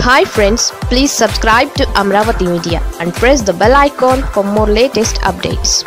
hi friends please subscribe to Amaravati media and press the bell icon for more latest updates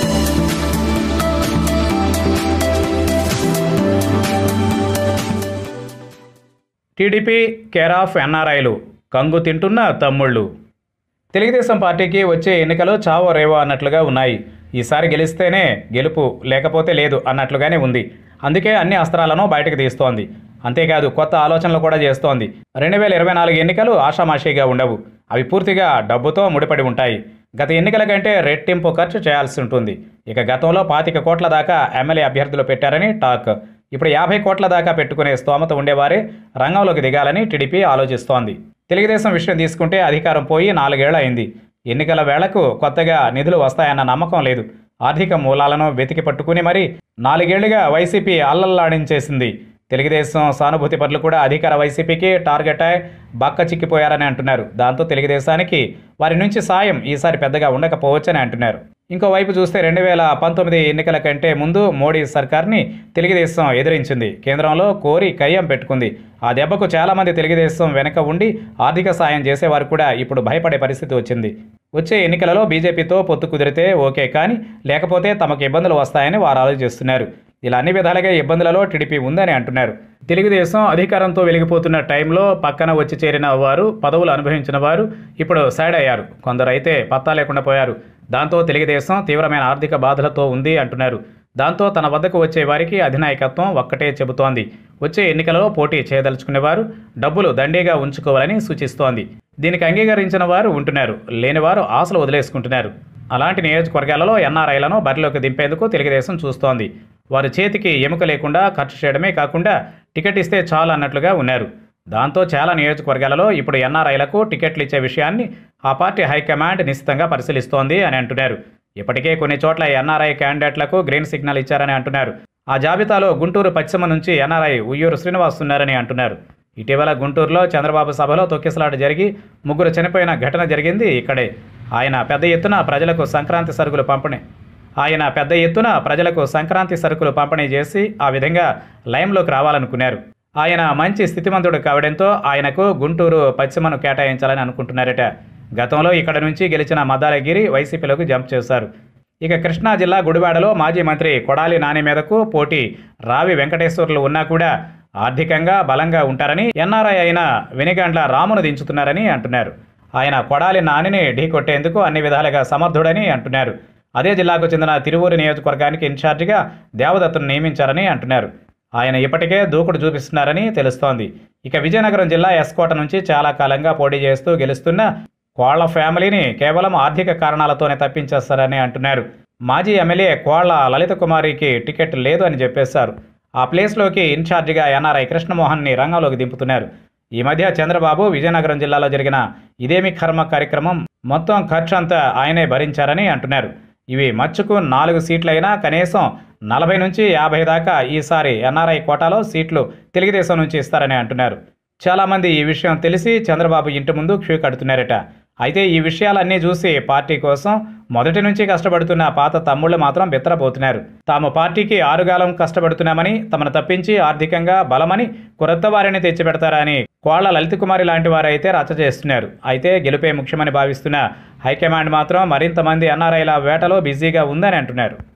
TDP care of ఎన్ఆర్ఐలు కంగు తింటున్న తమ్ముళ్ళు తెలుగుదేశం పార్టీకి వచ్చే ఎన్నికలు చావో రేవో అన్నట్లుగా ఉన్నాయి ఈసారి గెలిస్తేనే గెలుపు లేకపోతే లేదు అన్నట్లుగానే ఉంది అందుకే అన్ని అస్త్రాలను బయటకు తీస్తోంది అంతేకాదు కొత్త ఆలోచనలు కూడా చేస్తోంది రెండు వేల ఇరవై నాలుగు ఎన్నికలు ఆషామాషీగా ఉండవు అవి పూర్తిగా డబ్బుతో ముడిపడి ఉంటాయి గత ఎన్నికల కంటే రెట్టింపు ఖర్చు చేయాల్సి ఉంటుంది ఇక గతంలో పాతిక కోట్ల దాకా ఎమ్మెల్యే అభ్యర్థులు పెట్టారని టాక్ ఇప్పుడు యాభై కోట్ల దాకా పెట్టుకునే స్తోమత ఉండేవారే రంగంలోకి దిగాలని టీడీపీ ఆలోచిస్తోంది తెలుగుదేశం విషయం తీసుకుంటే అధికారం పోయి నాలుగేళ్లు అయింది ఎన్నికల వేళకు కొత్తగా నిధులు వస్తాయన్న నమ్మకం లేదు ఆర్థిక మూలాలను వెతికి పట్టుకుని మరి నాలుగేళ్లుగా వైసీపీ అల్లల్లాడించేసింది తెలుగుదేశం సానుభూతి పరులు కూడా అధికార వైసీపీకి టార్గెట్ అయి బక్క చిక్కిపోయారని అంటున్నారు దాంతో తెలుగుదేశానికి వారి నుంచి సాయం ఈసారి పెద్దగా ఉండకపోవచ్చని అంటున్నారు ఇంకోవైపు చూస్తే రెండు వేల పంతొమ్మిది ఎన్నికల కంటే ముందు మోడీ సర్కార్ని తెలుగుదేశం ఎదిరించింది కేంద్రంలో కోరి కయ్యం పెట్టుకుంది ఆ దెబ్బకు చాలామంది తెలుగుదేశం వెనక ఉండి ఆర్థిక సాయం చేసేవారు కూడా ఇప్పుడు భయపడే పరిస్థితి వచ్చింది వచ్చే ఎన్నికలలో బీజేపీతో పొత్తు కుదిరితే ఓకే కానీ లేకపోతే తమకు ఇబ్బందులు వస్తాయని వారు ఆలోచిస్తున్నారు ఇలా అన్ని విధాలుగా ఇబ్బందులలో టీడీపీ ఉందని అంటున్నారు తెలుగుదేశం అధికారంతో వెలిగిపోతున్న టైంలో పక్కన వచ్చి చేరిన వారు పదవులు అనుభవించిన వారు ఇప్పుడు సైడ్ అయ్యారు కొందరు అయితే పత్తా లేకుండా పోయారు దాంతో తెలుగుదేశం తీవ్రమైన ఆర్థిక బాధలతో ఉంది అంటున్నారు దాంతో తన వద్దకు వచ్చే వారికి అధినాయకత్వం ఒక్కటే చెబుతోంది వచ్చే ఎన్నికలలో పోటీ చేయదలుచుకునేవారు డబ్బులు దండిగా ఉంచుకోవాలని సూచిస్తోంది దీనికి అంగీకరించిన వారు ఉంటున్నారు లేనివారు ఆశలు వదిలేసుకుంటున్నారు అలాంటి నియోజకవర్గాలలో ఎన్ఆర్ఐలను బరిలోకి దింపేందుకు తెలుగుదేశం చూస్తోంది వారి చేతికి ఎముక లేకుండా ఖర్చు చేయడమే కాకుండా టికెట్ ఇస్తే చాలు అన్నట్లుగా ఉన్నారు దాంతో చాలా నియోజకవర్గాలలో ఇప్పుడు ఎన్ఆర్ఐలకు టికెట్లు ఇచ్చే విషయాన్ని ఆ పార్టీ హైకమాండ్ నిశ్చితంగా పరిశీలిస్తోంది అని అంటున్నారు ఇప్పటికే కొన్ని చోట్ల ఎన్ఆర్ఐ క్యాండిడేట్లకు గ్రీన్ సిగ్నల్ ఇచ్చారని అంటున్నారు ఆ జాబితాలో గుంటూరు పశ్చిమ నుంచి ఎన్ఆర్ఐ ఉయ్యూరు శ్రీనివాస్ ఉన్నారని అంటున్నారు ఇటీవల గుంటూరులో చంద్రబాబు సభలో తొక్కిసలాట జరిగి ముగ్గురు చనిపోయిన ఘటన జరిగింది ఇక్కడే ఆయన పెద్ద ఎత్తున ప్రజలకు సంక్రాంతి సరుకులు పంపిణీ ఆయన పెద్ద ఎత్తున ప్రజలకు సంక్రాంతి సరుకులు పంపిణీ చేసి ఆ విధంగా లైమ్లోకి రావాలనుకున్నారు ఆయన మంచి స్థితిమంతుడు కావడంతో ఆయనకు గుంటూరు పశ్చిమను కేటాయించాలని అనుకుంటున్నారట గతంలో ఇక్కడ నుంచి గెలిచిన మద్దాలగిరి వైసీపీలోకి జంప్ చేశారు ఇక కృష్ణా జిల్లా గుడివాడలో మాజీ మంత్రి కొడాలి నాని మీదకు పోటీ రావి వెంకటేశ్వర్లు ఉన్నా కూడా ఆర్థికంగా బలంగా ఉంటారని ఎన్ఆర్ఐ అయిన వెనిగండ్ల రామును దించుతున్నారని అంటున్నారు ఆయన కొడాలి నానిని ఢీకొట్టేందుకు అన్ని విధాలుగా సమర్థుడని అంటున్నారు అదే జిల్లాకు చెందిన తిరువూరు నియోజకవర్గానికి ఇన్ఛార్జిగా దేవదత్తును నియమించారని అంటున్నారు ఆయన ఇప్పటికే దూకుడు చూపిస్తున్నారని తెలుస్తోంది ఇక విజయనగరం జిల్లా ఎస్కోట నుంచి చాలా కాలంగా పోటీ చేస్తూ గెలుస్తున్న కోళ్ల ఫ్యామిలీని కేవలం ఆర్థిక కారణాలతోనే తప్పించేస్తారని అంటున్నారు మాజీ ఎమ్మెల్యే కోళ్ల లలిత కుమారికి టికెట్ లేదు అని చెప్పేశారు ఆ ప్లేస్లోకి ఇన్ఛార్జిగా ఎన్ఆర్ఐ కృష్ణమోహన్ని రంగంలోకి దింపుతున్నారు ఈ మధ్య చంద్రబాబు విజయనగరం జిల్లాలో జరిగిన ఇదేమి కర్మ కార్యక్రమం మొత్తం ఖర్చు అంతా ఆయనే భరించారని అంటున్నారు ఇవి మచ్చుకు నాలుగు సీట్లైనా కనీసం నలభై నుంచి యాభై దాకా ఈసారి ఎన్ఆర్ఐ కోటాలో సీట్లు తెలుగుదేశం నుంచి ఇస్తారని అంటున్నారు చాలామంది ఈ విషయం తెలిసి చంద్రబాబు ఇంటి ముందు క్యూ కడుతున్నారట అయితే ఈ విషయాలన్నీ చూసి పార్టీ కోసం మొదటి నుంచి కష్టపడుతున్న పాత తమ్ముళ్ళు మాత్రం బిత్తరపోతున్నారు తాము పార్టీకి ఆరుగాలం కష్టపడుతున్నామని తమను తప్పించి ఆర్థికంగా బలమని కొత్త వారిని తెచ్చిపెడతారా అని కోళ్ల లలిత కుమారి లాంటి వారైతే రచ్చ చేస్తున్నారు అయితే గెలుపే ముఖ్యమని భావిస్తున్న హైకమాండ్ మాత్రం మరింత మంది ఎన్ఆర్ఐల వేటలో బిజీగా ఉందని అంటున్నారు